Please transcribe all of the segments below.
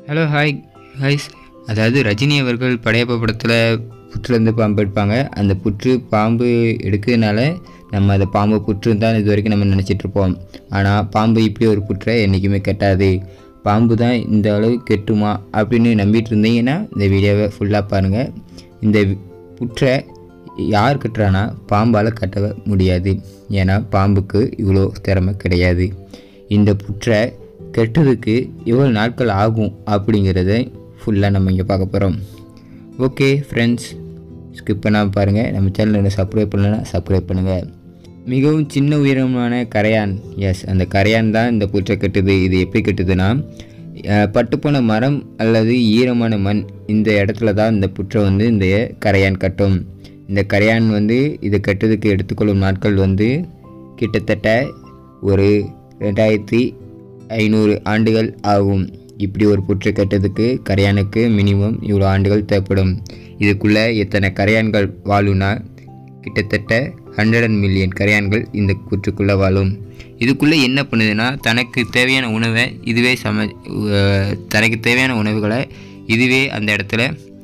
Hello hi highs அதாவது ரஜினி அவர்கள் படையப்ப படத்தில் புற்றுலேருந்து பாம்பு எடுப்பாங்க அந்த புற்று பாம்பு எடுக்கிறதுனால நம்ம அதை பாம்பு புற்று தான் இது வரைக்கும் நம்ம நினச்சிட்டு இருப்போம் ஆனால் பாம்பு இப்படி ஒரு புற்றை என்றைக்குமே கெட்டாது பாம்பு தான் இந்த அளவு கெட்டுமா அப்படின்னு நம்பிட்டு இருந்தீங்கன்னா இந்த வீடியோவை ஃபுல்லாக பாருங்கள் இந்த வி- புற்றை யார் கட்டுறானா பாம்பால் கட்ட முடியாது ஏன்னா பாம்புக்கு இவ்வளோ திறமை கிடையாது இந்த புற்றை கெட்டதுக்கு எவ்வளோ நாட்கள் ஆகும் அப்படிங்கிறத ஃபுல்லாக நம்ம இங்கே பார்க்க போகிறோம் ஓகே ஃப்ரெண்ட்ஸ் ஸ்கிப் பண்ணாமல் பாருங்கள் நம்ம சேனலை சப்ஸ்கிரைப் பண்ணலைன்னா சப்ஸ்கிரைப் பண்ணுங்கள் மிகவும் சின்ன உயரமான கரையான் எஸ் அந்த கரையான் தான் இந்த புற்றை கட்டுது இது எப்படி கட்டுதுன்னா அஹ், பட்டுப்போன மரம் அல்லது ஈரமான மண் இந்த இடத்துல தான் இந்த புற்றை வந்து இந்த கரையான் கட்டும் இந்த கரையான் வந்து இதை கட்டுறதுக்கு எடுத்துக்கொள்ளும் நாட்கள் வந்து கிட்டத்தட்ட ஒரு ரெண்டாயிரத்தி ஐநூறு ஆண்டுகள் ஆகும் இப்படி ஒரு புற்றை கட்டுறதுக்கு கரையானுக்கு மினிமம் இவ்வளோ ஆண்டுகள் தேவைப்படும் இதுக்குள்ளே எத்தனை கரையான்கள் வாழும்னா கிட்டத்தட்ட ஹண்ட்ரட் அண்ட் மில்லியன் கரையான்கள் இந்த புற்றுக்குள்ளே வாழும் இதுக்குள்ளே என்ன பண்ணுதுன்னா தனக்கு தேவையான உணவை இதுவே சம அஹ் தனக்கு தேவையான உணவுகளை இதுவே அந்த இடத்துல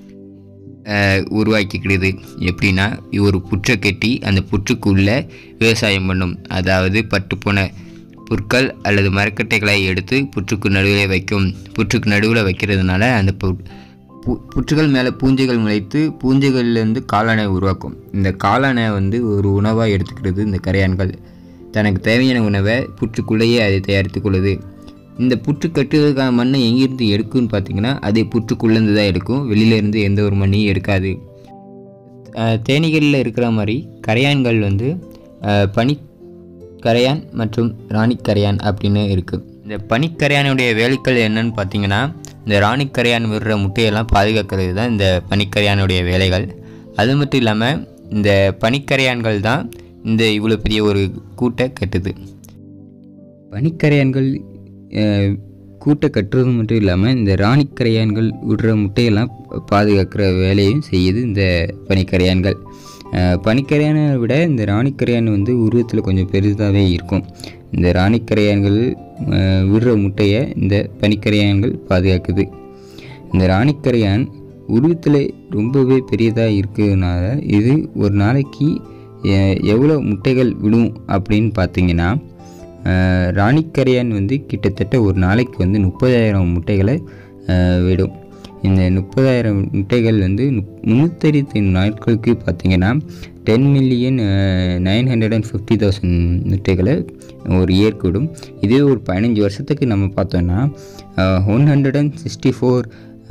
அஹ், உருவாக்கிக்கிடுது எப்படின்னா ஒரு புற்றை கட்டி அந்த புற்றுக்குள்ளே விவசாயம் பண்ணும் அதாவது பட்டுப்போன புற்கள் அல்லது மரக்கட்டைகளை எடுத்து புற்றுக்கு நடுவில் வைக்கும் புற்றுக்கு நடுவில் வைக்கிறதுனால அந்த பு பு- புற்றுகள் மேலே பூஞ்சைகள் முளைத்து பூஞ்சைகள்லேருந்து காளானை உருவாக்கும் இந்த காளானை வந்து ஒரு உணவாக எடுத்துக்கிறது இந்த கரையான்கள் தனக்கு தேவையான உணவை புற்றுக்குள்ளேயே அதை தயாரித்துக் கொள்ளுது இந்த புற்று கட்டுவதற்கான மண்ணை எங்கேருந்து எடுக்கும்னு பார்த்தீங்கன்னா அது புற்றுக்குள்ளேருந்து தான் எடுக்கும் வெளியிலேருந்து எந்த ஒரு மண்ணையும் எடுக்காது அஹ், தேனீகளில் இருக்கிற மாதிரி கரையான்கள் வந்து அஹ், பனி கரையான் மற்றும் ராணிக்கரையான் அப்படின்னு இருக்குது இந்த பனிக்கரையானுடைய வேலைகள் என்னன்னு பார்த்தீங்கன்னா இந்த ராணிக்கரையான் விடுற முட்டையெல்லாம் பாதுகாக்கிறது தான் இந்த பனிக்கரையானுடைய வேலைகள் அது மட்டும் இல்லாமல் இந்த பனிக்கரையான்கள் தான் இந்த இவ்வளோ பெரிய ஒரு கூட்டை கட்டுது பனிக்கரையான்கள் அஹ், கூட்டை கட்டுறது மட்டும் இல்லாமல் இந்த ராணிக்கரையான்கள் விடுற முட்டையெல்லாம் பாதுகாக்கிற வேலையும் செய்யுது இந்த பனிக்கரையான்கள் அஹ், பனிக்கரையானை விட இந்த ராணிக்கரையான் வந்து உருவத்தில் கொஞ்சம் பெரிதாகவே இருக்கும் இந்த ராணிக்கரையான்கள் அஹ், விடுற முட்டையை இந்த பனிக்கரையான்கள் பாதுகாக்குது இந்த ராணிக்கரையான் உருவத்தில் ரொம்பவே பெரியதாக இருக்கிறதுனால இது ஒரு நாளைக்கு எ- எவ்வளோ முட்டைகள் விடும் அப்படின்னு பார்த்தீங்கன்னா அஹ், ராணிக்கரையான் வந்து கிட்டத்தட்ட ஒரு நாளைக்கு வந்து முப்பதாயிரம் முட்டைகளை அஹ், விடும் இந்த முப்பதாயிரம் முட்டைகள் வந்து முந்நூற்றி நாட்களுக்கு பார்த்தீங்கன்னா ten million nine hundred and fifty thousand முட்டைகளை ஒரு இயற்கை விடும் இதே ஒரு பதினஞ்சு வருஷத்துக்கு நம்ம பார்த்தோன்னா one hundred and sixty four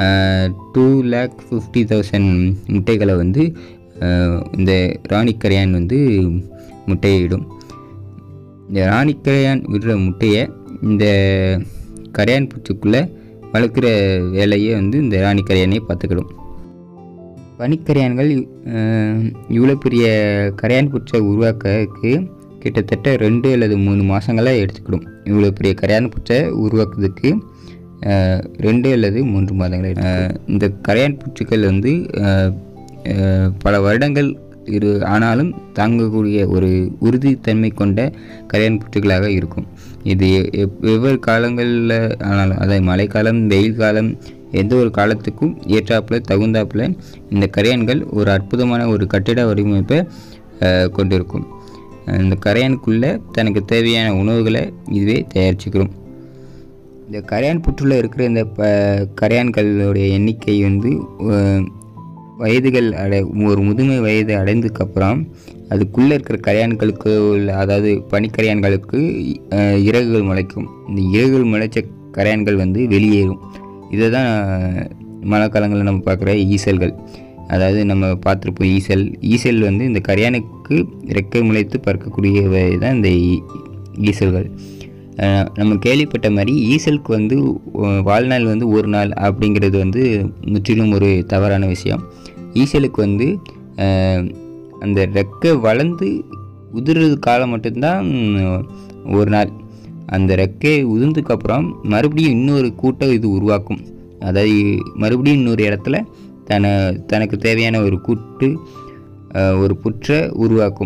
two lakh fifty thousand முட்டைகளை வந்து அஹ், இந்த ராணிக்கரையான் வந்து முட்டையிடும் இந்த ராணிக்கரையான் விடுற முட்டையை இந்த கரையான் பூச்சிக்குள்ளே வளர்க்குற வேலையை வந்து இந்த ராணிக்கரையானே பார்த்துக்கிடும் பனிக்கரையான்கள் அஹ், இவ்வளோ பெரிய கரையான் பூச்சை உருவாக்கறதுக்கு கிட்டத்தட்ட ரெண்டு அல்லது மூணு மாதங்களை எடுத்துக்கிடும் இவ்வளோ பெரிய கரையான் பூச்சை உருவாக்குறதுக்கு அஹ், ரெண்டு அல்லது மூன்று மாதங்களை எடுத்துக்கும். அஹ், இந்த கரையான் பூச்சிகள் வந்து அஹ், அஹ், பல வருடங்கள் இரு ஆனாலும் தாங்கக்கூடிய ஒரு உறுதித்தன்மை கொண்ட கரையான் பூச்சிகளாக இருக்கும் இது எ- எப்- வெவ்வேறு காலங்களில் ஆனாலும் அதாவது மழைக்காலம் வெயில் காலம் எந்த ஒரு காலத்துக்கும் ஏற்றாப்புல தகுந்தாப்புல இந்த கரையான்கள் ஒரு அற்புதமான ஒரு கட்டிட வடிவமைப்பை அஹ், கொண்டிருக்கும் இந்த கரையானுக்குள்ளே தனக்கு தேவையான உணவுகளை இதுவே தயாரிச்சுக்கிறோம் இந்த கரையான் புற்றுல இருக்கிற இந்த ப கரையான்களுடைய எண்ணிக்கை வந்து அஹ், வயதுகள் அடை ஒரு முதுமை வயது அடைந்ததுக்கப்புறம் அதுக்குள்ளே இருக்கிற கரையான்களுக்கு உள்ள அதாவது பனிக்கரையான்களுக்கு அஹ், இறகுகள் முளைக்கும் இந்த இறகுகள் முளைச்ச கரையான்கள் வந்து வெளியேறும் இதை தான் மழை காலங்களில் நம்ம பார்க்குற ஈசல்கள் அதாவது நம்ம பார்த்துருப்போம் ஈசல் ஈசல் வந்து இந்த கரையானுக்கு ரெக்கை முளைத்து பறக்கக்கூடியவை தான் இந்த ஈ- ஈசல்கள் அஹ் நம்ம கேள்விப்பட்ட மாதிரி ஈசலுக்கு வந்து அஹ், வாழ்நாள் வந்து ஒரு நாள் அப்படிங்கிறது வந்து முற்றிலும் ஒரு தவறான விஷயம் ஈசலுக்கு வந்து அஹ், அந்த ரெக்கை வளர்ந்து உதிர்றது காலம் மட்டும்தான் உம், ஒரு நாள் அந்த ரெக்கை உதிர்ந்ததுக்கப்புறம் மறுபடியும் இன்னொரு கூட்டம் இது உருவாக்கும் அதாவது மறுபடியும் இன்னொரு இடத்துல தன தனக்கு தேவையான ஒரு கூட்டு அஹ், ஒரு புற்றை உருவாக்கும்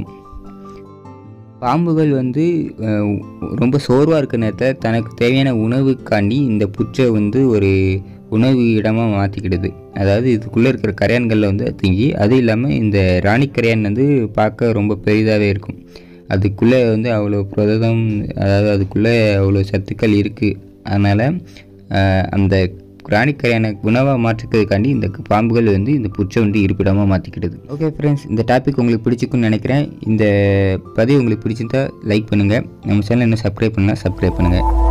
பாம்புகள் வந்து அஹ், ரொம்ப சோர்வாக இருக்க நேரத்தில் தனக்கு தேவையான உணவுக்காண்டி இந்த புற்றை வந்து ஒரு உணவு இடமாக மாற்றிக்கிடுது அதாவது இதுக்குள்ளே இருக்கிற கரையான்களில் வந்து திங்கி அது இல்லாமல் இந்த ராணி கரையான் வந்து பார்க்க ரொம்ப பெரிதாகவே இருக்கும் அதுக்குள்ளே வந்து அவ்வளோ புரதம் அதாவது அதுக்குள்ளே அவ்வளோ சத்துக்கள் இருக்குது அதனால் அந்த ராணிக்கரையான உணவாக மாற்றிக்கிறதுக்காண்டி இந்த பாம்புகள் வந்து இந்த புற்றை வந்து இருப்பிடமாக மாற்றிக்கிடுது ஓகே ஃப்ரெண்ட்ஸ் இந்த டாபிக் உங்களுக்கு பிடிச்சிக்குன்னு நினைக்கிறேன் இந்த பதிவு உங்களுக்கு பிடிச்சிருந்தா லைக் பண்ணுங்கள் நம்ம சேனல் என்ன சப்ஸ்கிரைப் பண்ணால் சப்ஸ்கிரைப் பண்ணுங்கள்